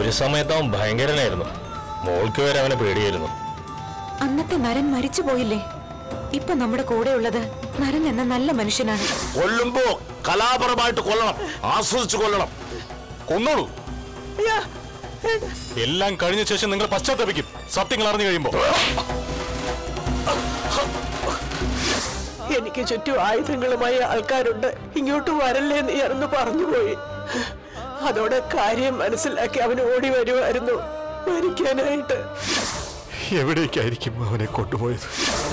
ഒരു സമയത്ത് അവൻ ഭയങ്കരനായിരുന്നു മോൾക്ക് വരെ അവനെ പേടിയായിരുന്നു അന്നത്തെ നരൻ മരിച്ചു പോയില്ലേ ഇപ്പൊ നമ്മുടെ കൂടെയുള്ളത് നരൻ എന്ന നല്ല മനുഷ്യനാണ് കൊല്ലുമ്പോ കലാപരമായിട്ട് കൊല്ലണം ആസ്വദിച്ച് കൊല്ലണം കൊന്നോളൂ എല്ലാം കഴിഞ്ഞ ശേഷം നിങ്ങൾ പശ്ചാത്തപിക്കും സത്യങ്ങൾ അറിഞ്ഞു കഴിയുമ്പോ എനിക്ക് ചുറ്റും ആയുധങ്ങളുമായി ആൾക്കാരുണ്ട് ഇങ്ങോട്ട് വരല്ലേ നീ എന്ന് പറഞ്ഞുപോയി അതോടെ കാര്യം മനസ്സിലാക്കി അവൻ ഓടി വരുമായിരുന്നു മരിക്കാനായിട്ട് എവിടേക്കായിരിക്കും അവനെ കൊണ്ടുപോയത്